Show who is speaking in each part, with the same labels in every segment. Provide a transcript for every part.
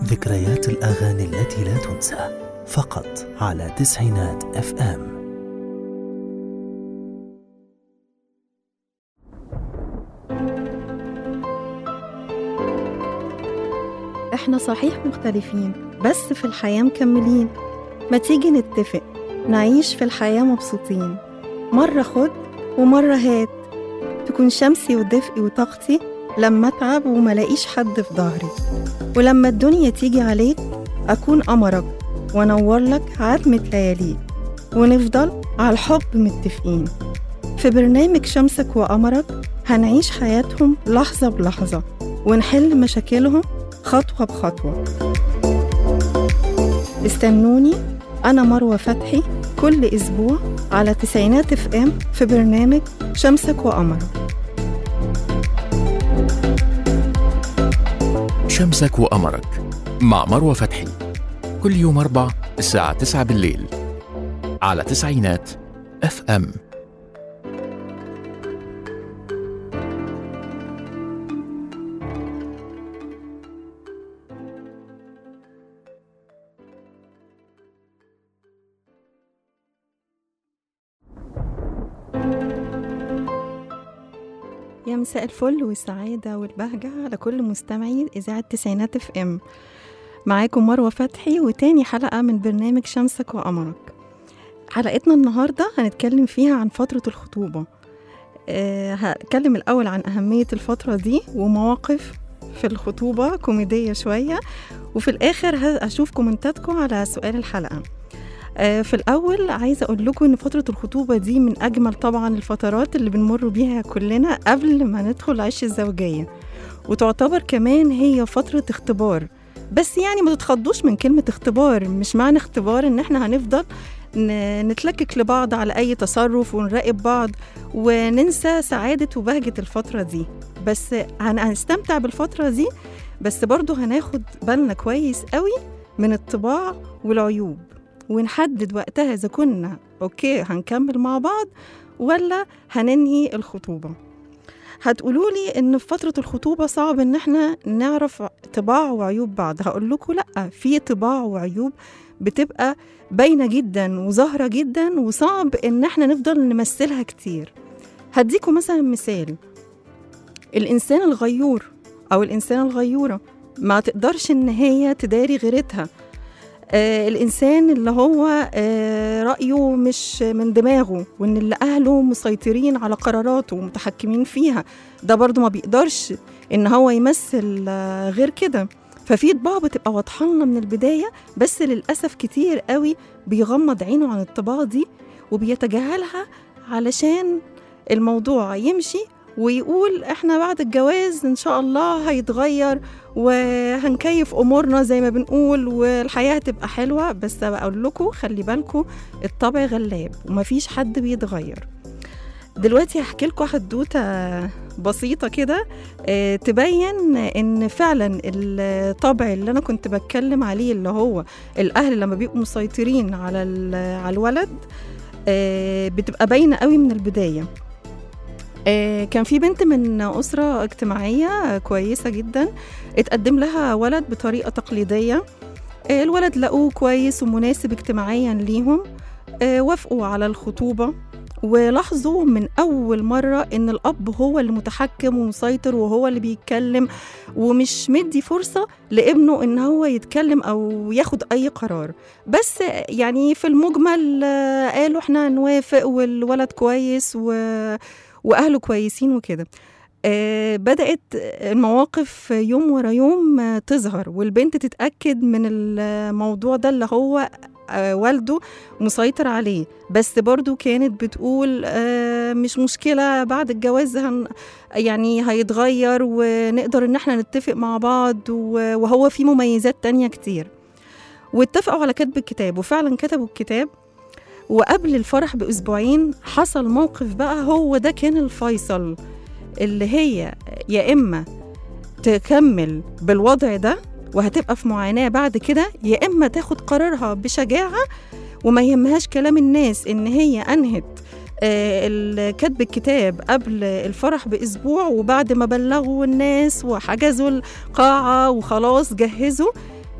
Speaker 1: ذكريات الأغاني التي لا تنسى فقط على تسعينات اف ام
Speaker 2: احنا صحيح مختلفين بس في الحياة مكملين ما تيجي نتفق نعيش في الحياة مبسوطين مرة خد ومرة هات تكون شمسي ودفئي وطاقتي لما اتعب وملاقيش حد في ظهري ولما الدنيا تيجي عليك اكون قمرك وانور لك عتمة لياليك ونفضل على الحب متفقين في برنامج شمسك وقمرك هنعيش حياتهم لحظة بلحظة ونحل مشاكلهم خطوة بخطوة استنوني أنا مروة فتحي كل أسبوع على تسعينات اف ام في برنامج شمسك وقمرك
Speaker 3: شمسك وقمرك مع مروة فتحي كل يوم أربع الساعة 9 بالليل على تسعينات اف ام
Speaker 2: يا مساء الفل والسعادة والبهجة على كل مستمعي إذاعة تسعينات اف ام معاكم مروة فتحي وتاني حلقة من برنامج شمسك وقمرك حلقتنا النهاردة هنتكلم فيها عن فترة الخطوبة أه هتكلم الأول عن أهمية الفترة دي ومواقف في الخطوبة كوميدية شوية وفي الآخر هشوف كومنتاتكم على سؤال الحلقة آه، في الأول عايزة أقول لكم إن فترة الخطوبة دي من أجمل طبعا الفترات اللي بنمر بيها كلنا قبل ما ندخل عيش الزوجية وتعتبر كمان هي فترة اختبار بس يعني ما تتخضوش من كلمة اختبار مش معنى اختبار إن احنا هنفضل ن- نتلكك لبعض على أي تصرف ونراقب بعض وننسى سعادة وبهجة الفترة دي بس هن- هنستمتع بالفترة دي بس برضو هناخد بالنا كويس قوي من الطباع والعيوب ونحدد وقتها إذا كنا أوكي هنكمل مع بعض ولا هننهي الخطوبة هتقولوا لي إن في فترة الخطوبة صعب إن إحنا نعرف طباع وعيوب بعض هقول لكم لأ في طباع وعيوب بتبقى باينة جدا وظاهرة جدا وصعب إن إحنا نفضل نمثلها كتير هديكم مثلا مثال الإنسان الغيور أو الإنسانة الغيورة ما تقدرش إن هي تداري غيرتها آه الإنسان اللي هو آه رأيه مش من دماغه وإن اللي أهله مسيطرين على قراراته ومتحكمين فيها ده برضو ما بيقدرش إن هو يمثل آه غير كده ففي طباع بتبقى واضحة لنا من البداية بس للأسف كتير قوي بيغمض عينه عن الطباع دي وبيتجاهلها علشان الموضوع يمشي ويقول احنا بعد الجواز ان شاء الله هيتغير وهنكيف امورنا زي ما بنقول والحياه هتبقى حلوه بس بقول لكم خلي بالكم الطبع غلاب ومفيش حد بيتغير دلوقتي هحكي لكم حدوته بسيطه كده آه، تبين ان فعلا الطبع اللي انا كنت بتكلم عليه اللي هو الاهل لما بيبقوا مسيطرين على ال- على الولد آه، بتبقى باينه قوي من البدايه آه، كان في بنت من أسرة اجتماعية كويسة جدا اتقدم لها ولد بطريقة تقليدية آه، الولد لقوه كويس ومناسب اجتماعيا ليهم آه، وافقوا على الخطوبة ولاحظوا من أول مرة إن الأب هو اللي متحكم ومسيطر وهو اللي بيتكلم ومش مدي فرصة لابنه إن هو يتكلم أو ياخد أي قرار بس يعني في المجمل آه، قالوا إحنا هنوافق والولد كويس و واهله كويسين وكده آه بدات المواقف يوم ورا يوم آه تظهر والبنت تتاكد من الموضوع ده اللي هو آه والده مسيطر عليه بس برضو كانت بتقول آه مش مشكلة بعد الجواز هن يعني هيتغير ونقدر ان احنا نتفق مع بعض و- وهو في مميزات تانية كتير واتفقوا على كتب الكتاب وفعلا كتبوا الكتاب وقبل الفرح بأسبوعين حصل موقف بقى هو ده كان الفيصل اللي هي يا إما تكمل بالوضع ده وهتبقى في معاناة بعد كده يا إما تاخد قرارها بشجاعة وما يهمهاش كلام الناس إن هي أنهت آه، ال- كتب الكتاب قبل الفرح بأسبوع وبعد ما بلغوا الناس وحجزوا القاعة وخلاص جهزوا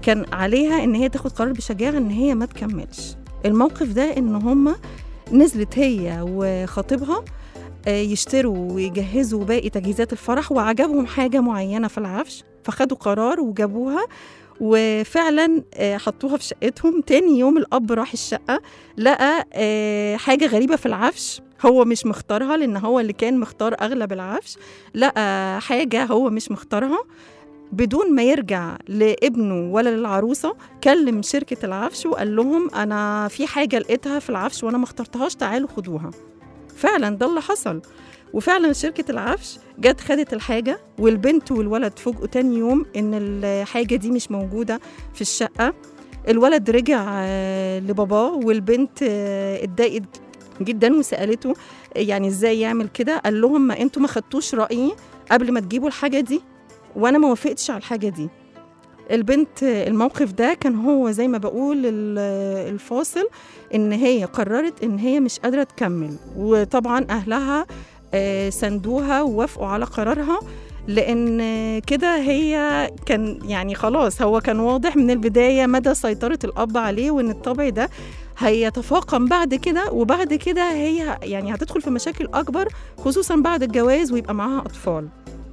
Speaker 2: كان عليها ان هي تاخد قرار بشجاعه ان هي ما تكملش الموقف ده ان هما نزلت هي وخطيبها آه، يشتروا ويجهزوا باقي تجهيزات الفرح وعجبهم حاجه معينه في العفش فخدوا قرار وجابوها وفعلا آه، حطوها في شقتهم تاني يوم الاب راح الشقه لقى آه، حاجه غريبه في العفش هو مش مختارها لان هو اللي كان مختار اغلب العفش لقى حاجه هو مش مختارها بدون ما يرجع لابنه ولا للعروسه كلم شركه العفش وقال لهم انا في حاجه لقيتها في العفش وانا ما اخترتهاش تعالوا خدوها فعلا ده اللي حصل وفعلا شركة العفش جت خدت الحاجة والبنت والولد فوجئوا تاني يوم إن الحاجة دي مش موجودة في الشقة الولد رجع آه، لباباه والبنت آه، اتضايقت جدا وسألته يعني ازاي يعمل كده قال لهم ما انتوا ما خدتوش رأيي قبل ما تجيبوا الحاجة دي وانا ما وافقتش على الحاجة دي البنت آه، الموقف ده كان هو زي ما بقول ال- الفاصل ان هي قررت ان هي مش قادرة تكمل وطبعا اهلها آه، سندوها ووافقوا على قرارها لان آه، كده هي كان يعني خلاص هو كان واضح من البدايه مدى سيطره الاب عليه وان الطبع ده هيتفاقم بعد كده وبعد كده هي يعني هتدخل في مشاكل اكبر خصوصا بعد الجواز ويبقى معاها اطفال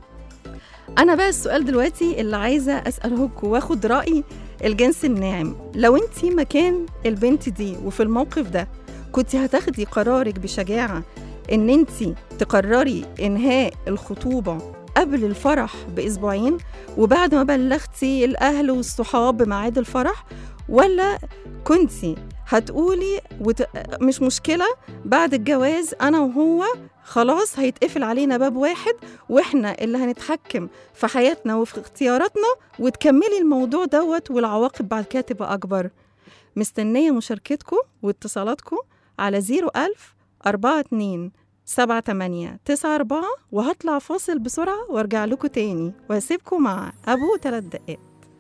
Speaker 2: انا بقى السؤال دلوقتي اللي عايزه اسالهولكوا واخد راي الجنس الناعم لو انت مكان البنت دي وفي الموقف ده كنت هتاخدي قرارك بشجاعه ان انت تقرري انهاء الخطوبه قبل الفرح باسبوعين وبعد ما بلغتي الاهل والصحاب بميعاد الفرح ولا كنتي هتقولي وت... مش مشكله بعد الجواز انا وهو خلاص هيتقفل علينا باب واحد واحنا اللي هنتحكم في حياتنا وفي اختياراتنا وتكملي الموضوع دوت والعواقب بعد كده تبقى اكبر مستنيه مشاركتكم واتصالاتكم على 01000 42 سبعة تمانية تسعة أربعة وهطلع فاصل بسرعة وارجع لكم تاني وهسيبكم مع أبو تلات دقات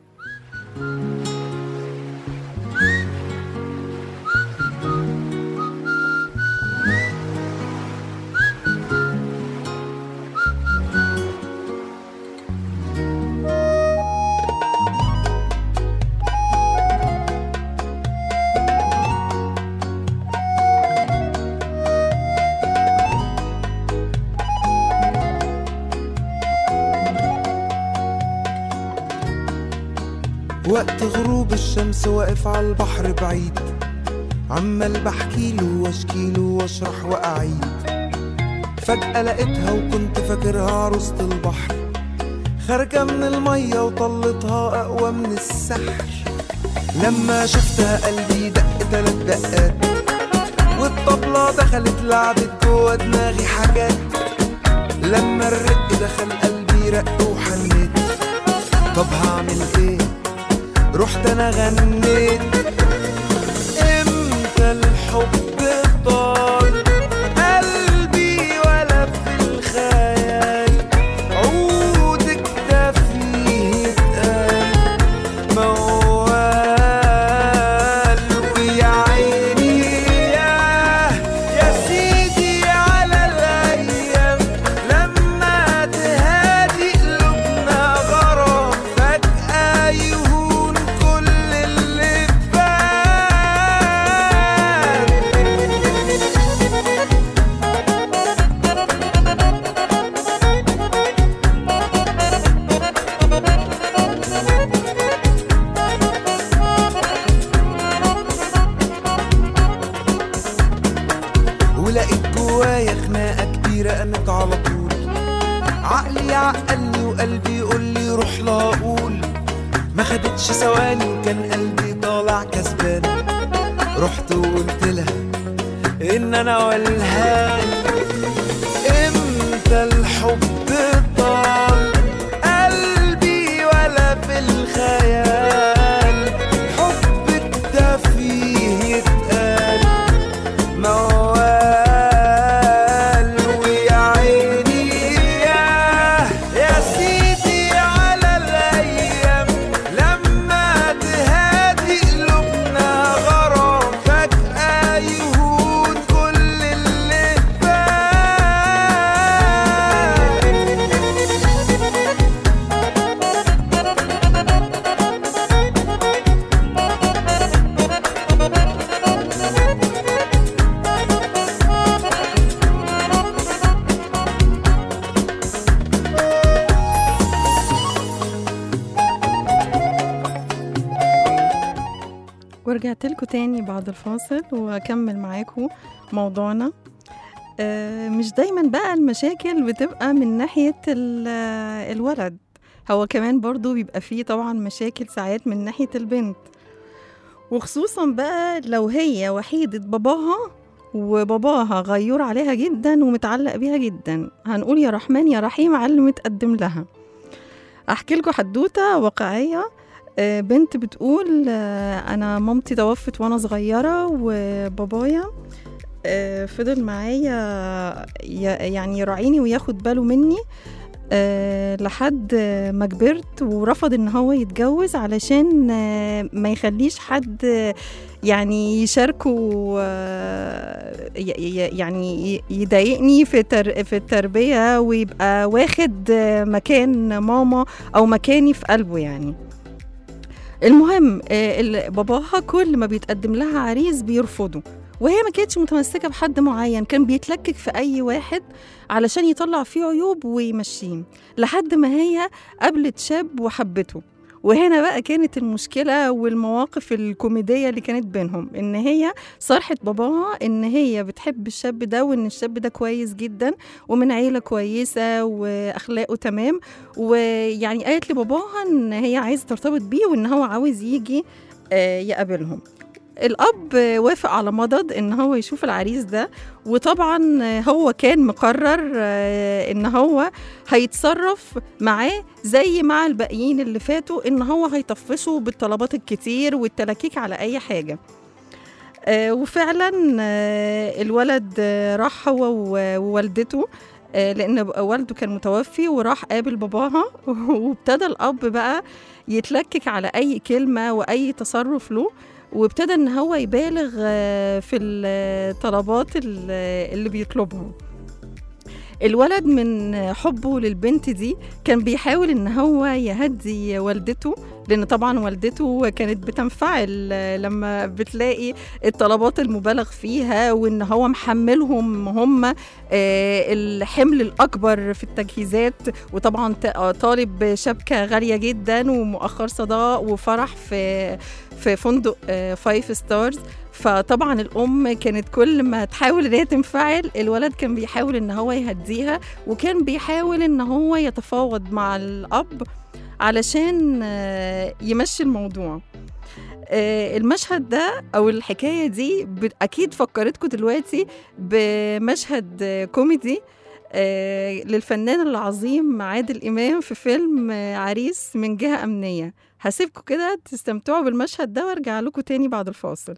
Speaker 4: وقت غروب الشمس واقف على البحر بعيد عمال بحكيله واشكيله واشرح واعيد فجأة لقيتها وكنت فاكرها عروسة البحر خارجة من المية وطلتها أقوى من السحر لما شفتها قلبي دق تلات دقات والطبلة دخلت لعبت جوا دماغي حاجات لما الرق دخل قلبي رق وحنيت طب هعمل ايه رحت انا غنيت امتى الحب طال قلبي ولا في الخيال عودك ده فيه اتقال موال ويا عيني يا يا سيدي على الايام لما تهادي قلوبنا غرام فجأة يهون كل اللي فات ولقيت جوايا خناقة كبيرة قامت على طول عقلي يعقلني وقلبي يقول لي روح لا اقول ما خدتش ثواني وكان قلبي طالع كسبان رحت وقلت لها ان انا والهان امتى الحب طال قلبي ولا في الخيال حبك ده فيه يتقال موال ويا عيني يا يا سيدي على الايام لما تهادي قلوبنا غرام فجأة يهون كل اللي فات
Speaker 2: ورجعت لكم تاني بعد الفاصل وأكمل معاكم موضوعنا آه، مش دايما بقى المشاكل بتبقى من ناحية ال- آه، الولد هو كمان برضو بيبقى فيه طبعا مشاكل ساعات من ناحية البنت وخصوصا بقى لو هي وحيدة باباها وباباها غيور عليها جدا ومتعلق بيها جدا هنقول يا رحمن يا رحيم على اللي متقدم لها احكي لكم حدوته واقعيه آه، بنت بتقول آه، انا مامتي توفت وانا صغيره وبابايا آه، فضل معايا ي- يعني يراعيني وياخد باله مني آه، لحد آه، ما كبرت ورفض ان هو يتجوز علشان آه، ما يخليش حد آه، يعني يشاركه آه، ي- ي- يعني ي- يضايقني في تر في التربيه ويبقى واخد آه، مكان ماما او مكاني في قلبه يعني المهم آه، ال- باباها كل ما بيتقدم لها عريس بيرفضه وهي ما كانتش متمسكه بحد معين كان بيتلكك في اي واحد علشان يطلع فيه عيوب ويمشيه لحد ما هي قابلت شاب وحبته وهنا بقى كانت المشكلة والمواقف الكوميدية اللي كانت بينهم إن هي صرحت باباها إن هي بتحب الشاب ده وإن الشاب ده كويس جدا ومن عيلة كويسة وأخلاقه تمام ويعني قالت لباباها إن هي عايزة ترتبط بيه وإن هو عاوز يجي آه، يقابلهم الأب وافق على مضض إن هو يشوف العريس ده وطبعا هو كان مقرر آه، إن هو هيتصرف معاه زي مع الباقيين اللي فاتوا إن هو هيطفشه بالطلبات الكتير والتلاكيك على أي حاجة آه، وفعلا آه، الولد آه، راح هو و- ووالدته آه، لان والده كان متوفي وراح قابل باباها وابتدى الاب بقى يتلكك على اي كلمه واي تصرف له وابتدى ان هو يبالغ آه، في الطلبات ال- اللي بيطلبها الولد من حبه للبنت دي كان بيحاول ان هو يهدي والدته لان طبعا والدته كانت بتنفعل لما بتلاقي الطلبات المبالغ فيها وان هو محملهم هم آه، الحمل الاكبر في التجهيزات وطبعا ت- آه، طالب شبكه غاليه جدا ومؤخر صداق وفرح في في فندق فايف ستارز فطبعا الام كانت كل ما تحاول ان هي تنفعل الولد كان بيحاول ان هو يهديها وكان بيحاول ان هو يتفاوض مع الاب علشان آه، يمشي الموضوع آه، المشهد ده او الحكايه دي بت- اكيد فكرتكم دلوقتي بمشهد آه، كوميدي آه، للفنان العظيم عادل امام في فيلم آه، عريس من جهه امنيه هسيبكم كده تستمتعوا بالمشهد ده وارجع لكم تاني بعد الفاصل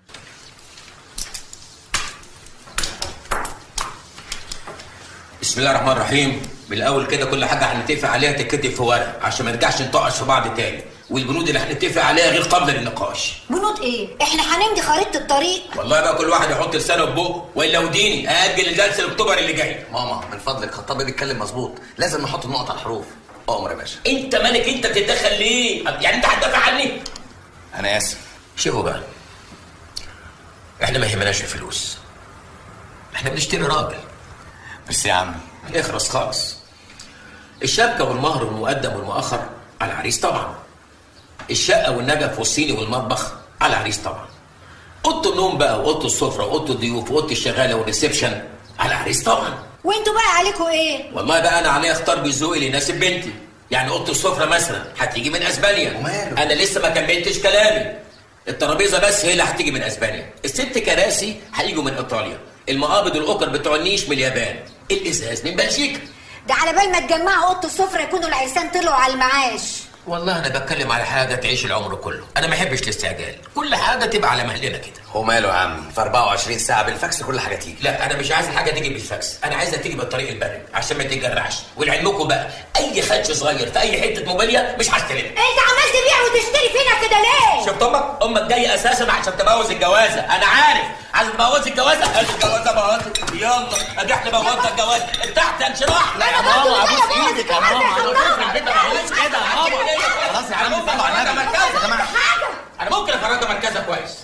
Speaker 5: بسم الله الرحمن الرحيم من الاول كده كل حاجه هنتفق عليها تتكتب في ورق عشان ما نرجعش نطقش في بعض تاني والبنود اللي هنتفق عليها غير قابله للنقاش
Speaker 6: بنود ايه؟ احنا هنمضي خريطة الطريق
Speaker 5: والله بقى كل واحد يحط لسانه في بقه والا وديني اجل الجلسه لاكتوبر اللي جاي
Speaker 7: ماما من فضلك خطابي بيتكلم مظبوط لازم نحط النقط على الحروف امر يا باشا
Speaker 5: انت مالك انت بتتدخل ليه يعني انت هتدافع عني
Speaker 7: انا اسف
Speaker 5: شوفوا بقى احنا ما يهمناش الفلوس احنا بنشتري راجل
Speaker 7: بس يا عم
Speaker 5: اخرس خالص الشبكة والمهر والمقدم والمؤخر على العريس طبعا الشقة والنجف والصيني والمطبخ على العريس طبعا أوضة النوم بقى وأوضة السفرة وأوضة الضيوف وأوضة الشغالة والريسبشن على العريس طبعا
Speaker 6: وانتوا بقى عليكم ايه؟
Speaker 5: والله بقى أنا عليا أختار بذوقي اللي يناسب بنتي يعني أوضة السفرة مثلا هتيجي من أسبانيا
Speaker 7: وماله؟
Speaker 5: أنا لسه ما كملتش كلامي الترابيزة بس هي اللي هتيجي من أسبانيا الست كراسي هيجوا من إيطاليا المقابض والأوكر بتوع النيش من اليابان الإزاز من بلجيكا
Speaker 6: ده على بال ما تجمعوا اوضه السفره يكونوا العرسان طلعوا على المعاش
Speaker 5: والله انا بتكلم على حاجه تعيش العمر كله انا ما احبش الاستعجال كل حاجه تبقى على مهلنا كده
Speaker 7: هو ماله يا عم في 24 ساعه بالفاكس كل حاجه تيجي
Speaker 5: لا انا مش عايز الحاجه تيجي بالفاكس انا عايزها تيجي بالطريق البري عشان ما تتجرعش ولعلمكم بقى اي خدش صغير في اي حته موبيليا مش هستلمها
Speaker 6: انت عمال تبيع وتشتري فينا كده ليه؟
Speaker 5: شفت امك امك جايه اساسا عشان تبوظ الجوازه انا عارف عايز تبوظ الجوازه هات الجوازه بوظت يلا ادي احنا بوظنا الجوازه ارتحت انشراح
Speaker 6: لا يا ماما ابوس ايدك
Speaker 7: يا ماما انا قلت في البيت ما بقولش كده يا ماما خلاص يا عم صلوا على النبي يا جماعه
Speaker 5: انا ممكن افرجها مركزها كويس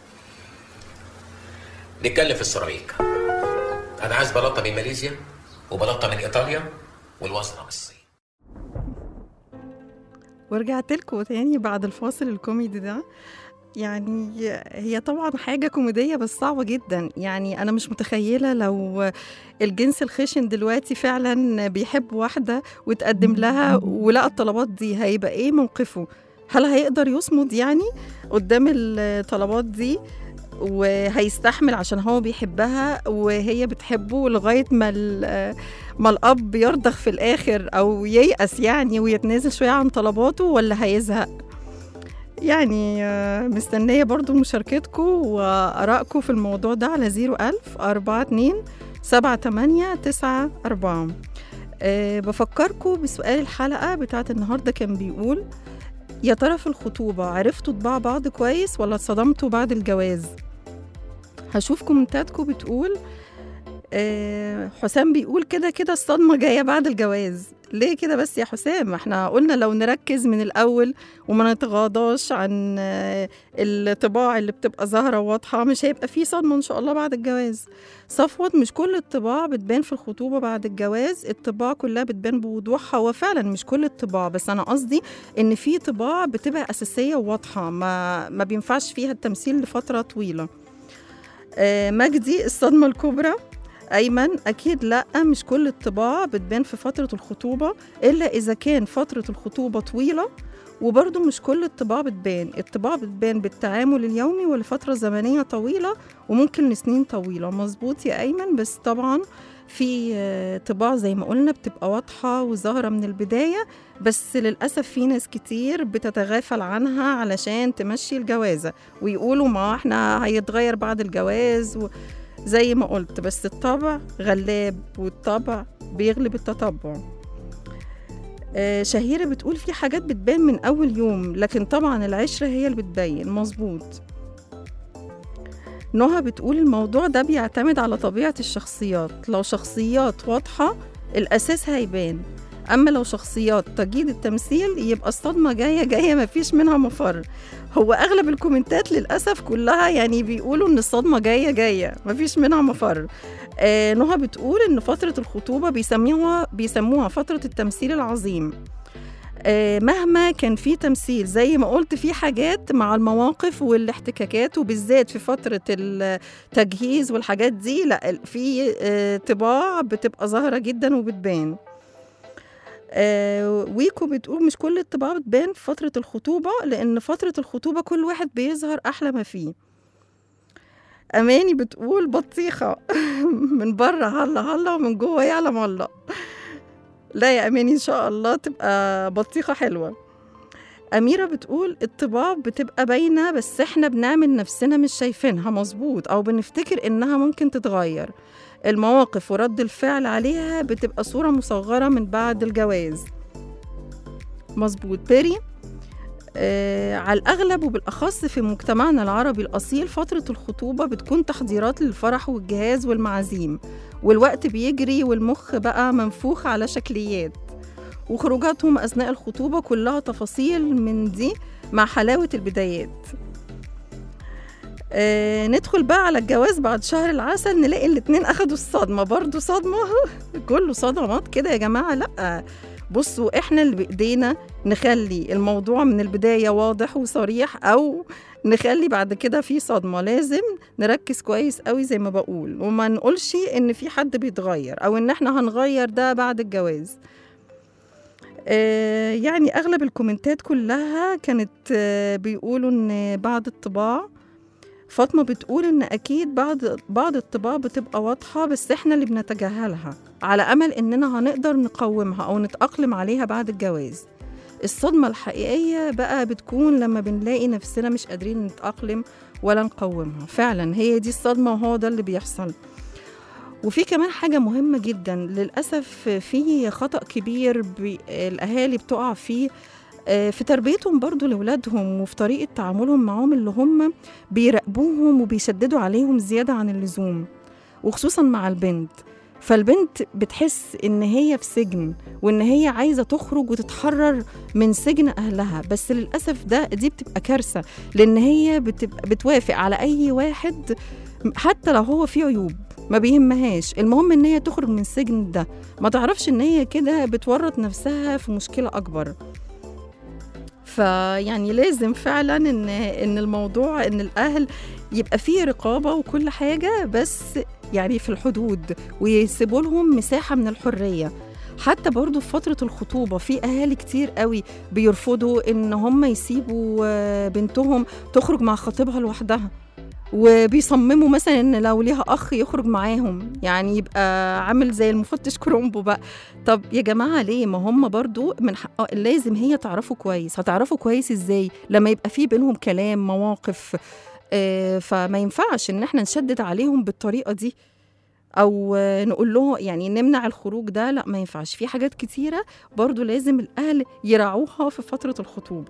Speaker 5: نتكلم في السيراميك انا عايز بلاطه من ماليزيا وبلاطه من ايطاليا والوصله من الصين
Speaker 2: ورجعت لكم تاني بعد الفاصل الكوميدي ده يعني هي طبعا حاجة كوميدية بس صعبة جدا يعني أنا مش متخيلة لو الجنس الخشن دلوقتي فعلا بيحب واحدة وتقدم لها ولقى الطلبات دي هيبقى إيه موقفه هل هيقدر يصمد يعني قدام الطلبات دي وهيستحمل عشان هو بيحبها وهي بتحبه لغاية ما ال- ما الأب يرضخ في الآخر أو ييأس يعني ويتنازل شوية عن طلباته ولا هيزهق يعني آه، مستنية برضو مشاركتكم وآرائكم في الموضوع ده على 01000 42 78 94 أه بفكركم بسؤال الحلقة بتاعت النهاردة كان بيقول يا ترى في الخطوبة عرفتوا طباع بعض كويس ولا اتصدمتوا بعد الجواز هشوف كومنتاتكم بتقول آه، حسام بيقول كده كده الصدمة جاية بعد الجواز ليه كده بس يا حسام احنا قلنا لو نركز من الأول وما نتغاضاش عن آه، الطباع اللي بتبقى ظاهرة وواضحة مش هيبقى فيه صدمة إن شاء الله بعد الجواز صفوت مش كل الطباع بتبان في الخطوبة بعد الجواز الطباع كلها بتبان بوضوحها وفعلا مش كل الطباع بس أنا قصدي إن في طباع بتبقى أساسية وواضحة ما, ما بينفعش فيها التمثيل لفترة طويلة آه، مجدي الصدمة الكبرى أيمن أكيد لأ مش كل الطباع بتبان في فترة الخطوبة إلا إذا كان فترة الخطوبة طويلة وبرضه مش كل الطباع بتبان الطباع بتبان بالتعامل اليومي ولفترة زمنية طويلة وممكن لسنين طويلة مظبوط يا أيمن بس طبعا في آه، طباع زي ما قلنا بتبقى واضحة وظاهرة من البداية بس للأسف في ناس كتير بتتغافل عنها علشان تمشي الجوازة ويقولوا ما احنا هيتغير بعد الجواز و... زي ما قلت بس الطبع غلاب والطبع بيغلب التطبع آه، شهيرة بتقول في حاجات بتبان من أول يوم لكن طبعا العشرة هي اللي بتبين مظبوط نهى بتقول الموضوع ده بيعتمد على طبيعة الشخصيات لو شخصيات واضحة الأساس هيبان أما لو شخصيات تجيد التمثيل يبقى الصدمة جاية جاية مفيش منها مفر هو أغلب الكومنتات للأسف كلها يعني بيقولوا إن الصدمة جاية جاية مفيش منها مفر آه نهى بتقول إن فترة الخطوبة بيسموها بيسموها فترة التمثيل العظيم آه، مهما كان في تمثيل زي ما قلت في حاجات مع المواقف والاحتكاكات وبالذات في فترة التجهيز والحاجات دي لا ال- في آه، طباع بتبقى ظاهرة جدا وبتبان آه، ويكو بتقول مش كل الطباع بتبان في فترة الخطوبة لأن فترة الخطوبة كل واحد بيظهر أحلى ما فيه أماني بتقول بطيخة من بره هلا هلا ومن جوه يعلم الله لا يا أماني إن شاء الله تبقى بطيخة حلوة أميرة بتقول الطباع بتبقى باينة بس إحنا بنعمل نفسنا مش شايفينها مظبوط أو بنفتكر إنها ممكن تتغير المواقف ورد الفعل عليها بتبقى صورة مصغرة من بعد الجواز مظبوط بيري آه على الأغلب وبالأخص في مجتمعنا العربي الأصيل فترة الخطوبة بتكون تحضيرات للفرح والجهاز والمعازيم والوقت بيجري والمخ بقى منفوخ على شكليات وخروجاتهم أثناء الخطوبة كلها تفاصيل من دي مع حلاوة البدايات آه ندخل بقى على الجواز بعد شهر العسل نلاقي الاتنين أخدوا الصدمة برضو صدمة كله صدمات كده يا جماعة لأ بصوا احنا اللي بإيدينا نخلي الموضوع من البداية واضح وصريح أو نخلي بعد كده في صدمة لازم نركز كويس قوي زي ما بقول وما نقولش إن في حد بيتغير أو إن احنا هنغير ده بعد الجواز آه، يعني أغلب الكومنتات كلها كانت آه، بيقولوا إن بعض الطباع فاطمة بتقول إن أكيد بعض بعض الطباع بتبقى واضحة بس إحنا اللي بنتجاهلها على أمل إننا هنقدر نقومها أو نتأقلم عليها بعد الجواز الصدمة الحقيقية بقى بتكون لما بنلاقي نفسنا مش قادرين نتأقلم ولا نقومها فعلا هي دي الصدمة وهو ده اللي بيحصل وفي كمان حاجة مهمة جدا للأسف في خطأ كبير بي- الأهالي بتقع فيه آه، في تربيتهم برضو لأولادهم وفي طريقة تعاملهم معاهم اللي هم بيراقبوهم وبيشددوا عليهم زيادة عن اللزوم وخصوصا مع البنت فالبنت بتحس ان هي في سجن وان هي عايزه تخرج وتتحرر من سجن اهلها بس للاسف ده دي بتبقى كارثه لان هي بتبقى بتوافق على اي واحد حتى لو هو فيه عيوب ما بيهمهاش المهم ان هي تخرج من السجن ده ما تعرفش ان هي كده بتورط نفسها في مشكله اكبر فيعني لازم فعلا ان ان الموضوع ان الاهل يبقى فيه رقابه وكل حاجه بس يعني في الحدود ويسيبوا لهم مساحه من الحريه حتى برضو في فترة الخطوبة في أهالي كتير قوي بيرفضوا إن هم يسيبوا آه، بنتهم تخرج مع خطيبها لوحدها وبيصمموا مثلا ان لو ليها اخ يخرج معاهم يعني يبقى عامل زي المفتش كرومبو بقى طب يا جماعه ليه ما هم برضو من حق لازم هي تعرفه كويس هتعرفه كويس ازاي لما يبقى في بينهم كلام مواقف آه، فما ينفعش ان احنا نشدد عليهم بالطريقه دي او آه، نقول له يعني نمنع الخروج ده لا ما ينفعش في حاجات كتيره برضو لازم الاهل يراعوها في فتره الخطوبه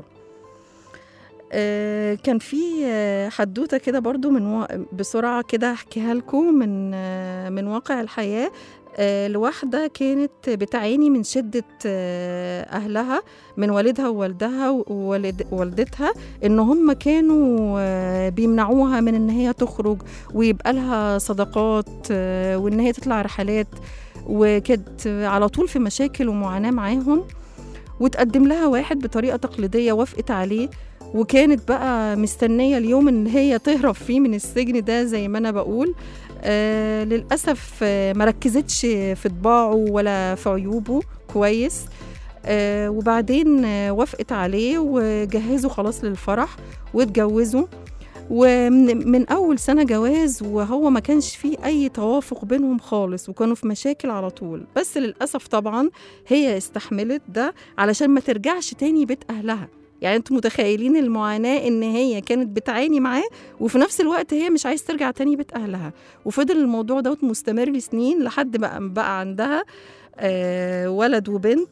Speaker 2: آه، كان في آه، حدوته كده برضو من و... بسرعه كده احكيها لكم من آه، من واقع الحياه آه، لواحدة كانت بتعاني من شدة آه، أهلها من والدها ووالدها ووالد- ووالدتها إن هم كانوا آه، بيمنعوها من إن هي تخرج ويبقى لها صداقات آه، وإن هي تطلع رحلات وكانت على طول في مشاكل ومعاناة معاهم وتقدم لها واحد بطريقة تقليدية وافقت عليه وكانت بقى مستنية اليوم إن هي تهرب فيه من السجن ده زي ما أنا بقول آه للأسف آه ما ركزتش في طباعه ولا في عيوبه كويس آه وبعدين آه وافقت عليه وجهزوا خلاص للفرح واتجوزوا ومن من أول سنة جواز وهو ما كانش فيه أي توافق بينهم خالص وكانوا في مشاكل على طول بس للأسف طبعا هي استحملت ده علشان ما ترجعش تاني بيت أهلها يعني انتوا متخيلين المعاناة ان هي كانت بتعاني معاه وفي نفس الوقت هي مش عايز ترجع تاني بيت اهلها وفضل الموضوع دوت مستمر لسنين لحد بقى بقى عندها آه ولد وبنت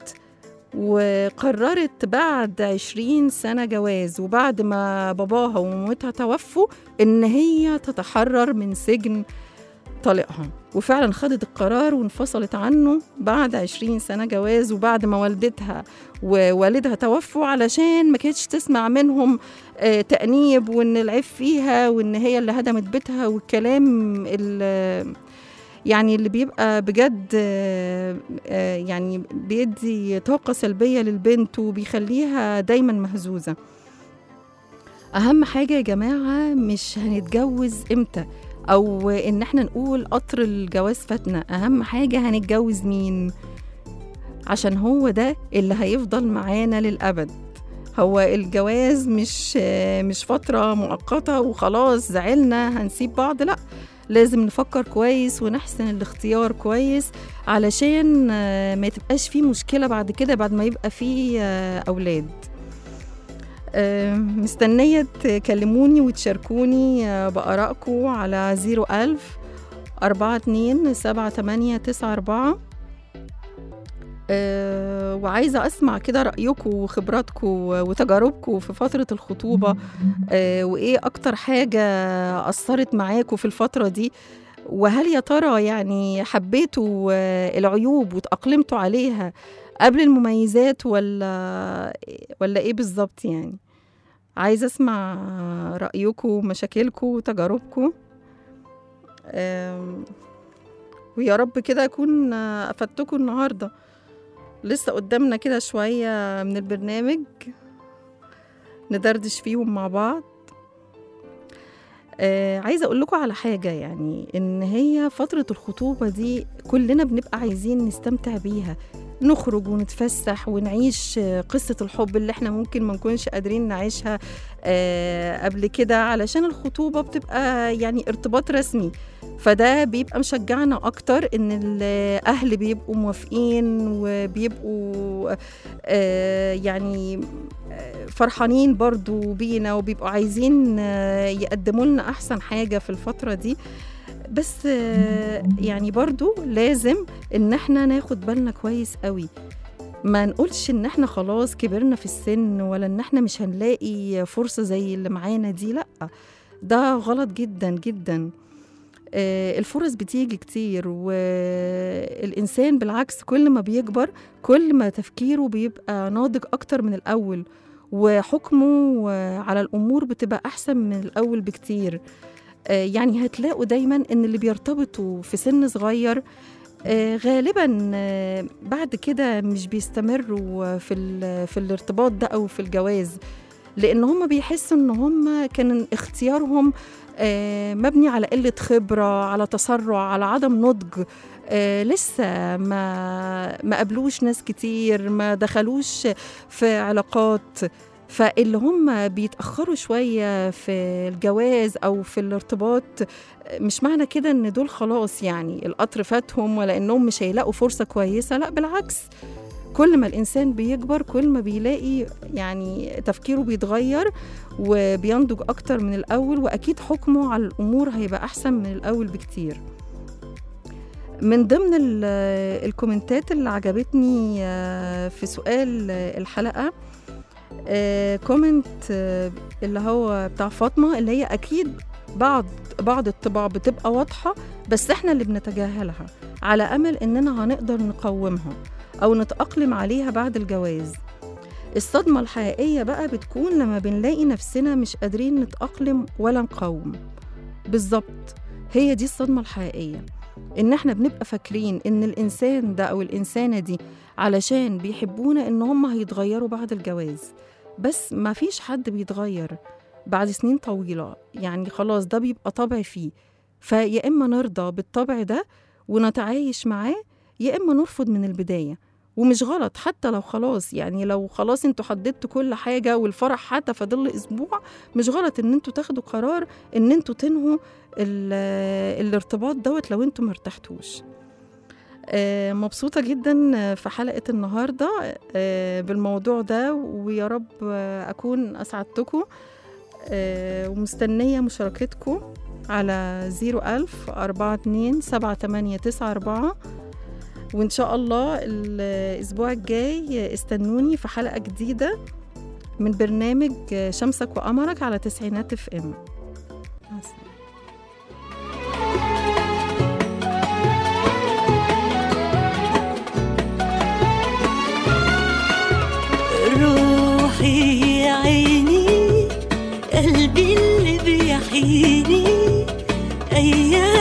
Speaker 2: وقررت بعد عشرين سنة جواز وبعد ما باباها ومامتها توفوا إن هي تتحرر من سجن طليقها وفعلا خدت القرار وانفصلت عنه بعد عشرين سنة جواز وبعد ما والدتها ووالدها توفوا علشان ما كانتش تسمع منهم آه، تأنيب وإن العيب فيها وإن هي اللي هدمت بيتها والكلام اللي يعني اللي بيبقى بجد آه، آه، يعني بيدي طاقة سلبية للبنت وبيخليها دايما مهزوزة أهم حاجة يا جماعة مش هنتجوز إمتى أو إن احنا نقول قطر الجواز فاتنا أهم حاجة هنتجوز مين عشان هو ده اللي هيفضل معانا للأبد هو الجواز مش آه، مش فترة مؤقتة وخلاص زعلنا هنسيب بعض لأ لازم نفكر كويس ونحسن الاختيار كويس علشان آه، ما تبقاش فيه مشكلة بعد كده بعد ما يبقى فيه آه، أولاد آه، مستنية تكلموني وتشاركوني آه، بآرائكم على 01000 42 78 94 أه وعايزة أسمع كده رأيكم وخبراتكم وتجاربكم في فترة الخطوبة أه وإيه أكتر حاجة أثرت معاكم في الفترة دي وهل يا ترى يعني حبيتوا آه، العيوب وتأقلمتوا عليها قبل المميزات ولا ولا إيه بالظبط يعني عايزة أسمع رأيكم ومشاكلكم وتجاربكم آم، ويا رب كده أكون آه، أفدتكم النهاردة لسه قدامنا كده شوية من البرنامج ندردش فيهم مع بعض آه عايزة أقول لكم على حاجة يعني إن هي فترة الخطوبة دي كلنا بنبقى عايزين نستمتع بيها نخرج ونتفسح ونعيش آه، قصة الحب اللي احنا ممكن ما نكونش قادرين نعيشها آه قبل كده علشان الخطوبة بتبقى يعني ارتباط رسمي فده بيبقى مشجعنا أكتر إن الأهل بيبقوا موافقين وبيبقوا آه يعني آه، فرحانين برضو بينا وبيبقوا عايزين آه، يقدموا لنا أحسن حاجة في الفترة دي بس آه، يعني برضو لازم ان احنا ناخد بالنا كويس قوي ما نقولش ان احنا خلاص كبرنا في السن ولا ان احنا مش هنلاقي فرصة زي اللي معانا دي لا ده غلط جدا جدا آه، الفرص بتيجي كتير والإنسان بالعكس كل ما بيكبر كل ما تفكيره بيبقى ناضج أكتر من الأول وحكمه آه، على الأمور بتبقى أحسن من الأول بكتير آه، يعني هتلاقوا دايما إن اللي بيرتبطوا في سن صغير آه، غالبا آه، بعد كده مش بيستمروا في ال- في الارتباط ده او في الجواز لان هم بيحسوا ان هم كان اختيارهم آه، مبني على قله خبره على تسرع على عدم نضج آه، لسه ما ما قابلوش ناس كتير ما دخلوش في علاقات فاللي هم بيتأخروا شوية في الجواز أو في الارتباط مش معنى كده ان دول خلاص يعني القطر فاتهم ولا انهم مش هيلاقوا فرصة كويسة لا بالعكس كل ما الإنسان بيكبر كل ما بيلاقي يعني تفكيره بيتغير وبينضج أكتر من الأول وأكيد حكمه على الأمور هيبقى أحسن من الأول بكتير من ضمن ال- الكومنتات اللي عجبتني آه، في سؤال آه، الحلقة آه، كومنت آه، اللي هو بتاع فاطمة اللي هي أكيد بعض بعض الطباع بتبقى واضحة بس احنا اللي بنتجاهلها على أمل إننا هنقدر نقومها أو نتأقلم عليها بعد الجواز الصدمة الحقيقية بقى بتكون لما بنلاقي نفسنا مش قادرين نتأقلم ولا نقاوم بالظبط هي دي الصدمة الحقيقية إن إحنا بنبقى فاكرين إن الإنسان ده أو الإنسانة دي علشان بيحبونا إن هم هيتغيروا بعد الجواز بس ما فيش حد بيتغير بعد سنين طويلة يعني خلاص ده بيبقى طبع فيه فيا إما نرضى بالطبع ده ونتعايش معاه يا إما نرفض من البداية ومش غلط حتى لو خلاص يعني لو خلاص انتوا حددتوا كل حاجة والفرح حتى فاضل أسبوع مش غلط ان انتوا تاخدوا قرار ان انتوا تنهوا ال- الارتباط دوت لو انتوا مرتحتوش آه، مبسوطة جدا في حلقة النهاردة آه، بالموضوع ده ويا رب آه، أكون أسعدتكم آه، ومستنية مشاركتكم على 01000 42 7894 وإن شاء الله الأسبوع الجاي استنوني في حلقة جديدة من برنامج شمسك وقمرك على تسعينات اف ام مع السلامة.
Speaker 8: روحي يا عيني قلبي اللي بيحيني أيام